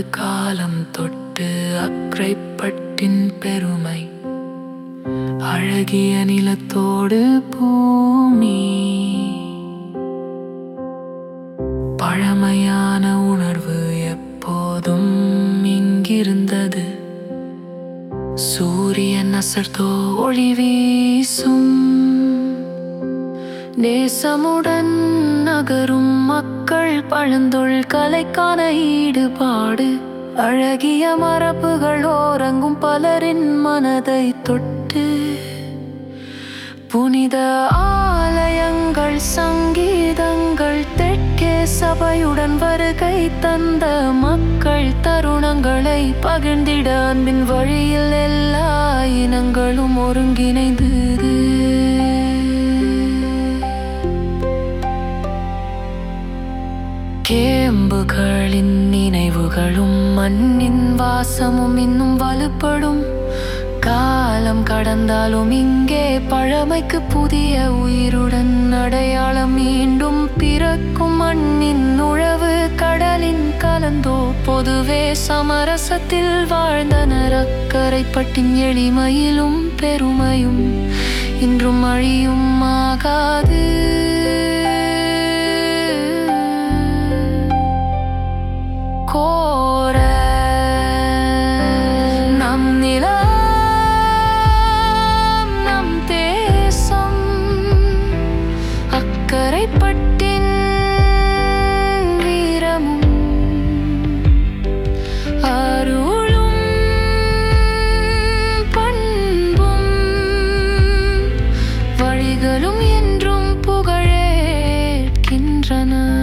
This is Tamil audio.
ஆண்டு காலம் தொட்டு அக்கரைப்பட்டின் பெருமை அழகிய நிலத்தோடு பூமி பழமையான உணர்வு எப்போதும் இங்கிருந்தது சூரியன் அசர்த்தோ ஒளி வீசும் நேசமுடன் நகரும் மக்கள் பழந்தொழில் கலைக்கான ஈடுபாடு அழகிய மரபுகள் ஓரங்கும் பலரின் மனதை தொட்டு புனித ஆலயங்கள் சங்கீதங்கள் தெற்கே சபையுடன் வருகை தந்த மக்கள் தருணங்களை பகிர்ந்திட அன்பின் வழியில் எல்லா இனங்களும் ஒருங்கிணைந்தது கேம்புகளின் நினைவுகளும் மண்ணின் வாசமும் இன்னும் வலுப்படும் காலம் கடந்தாலும் இங்கே பழமைக்கு புதிய உயிருடன் அடையாளம் மீண்டும் பிறக்கும் மண்ணின் உழவு கடலின் கலந்தோ பொதுவே சமரசத்தில் வாழ்ந்தனர் அக்கரைப்பட்டின் எளிமையிலும் பெருமையும் இன்றும் அழியும் ஆகாது கோர நம் நிலம் நம் தேசம் அக்கரைப்பட்டின் வீரமும் அருளும் பண்பும் வழிகளும் என்றும் புகழேற்கின்றன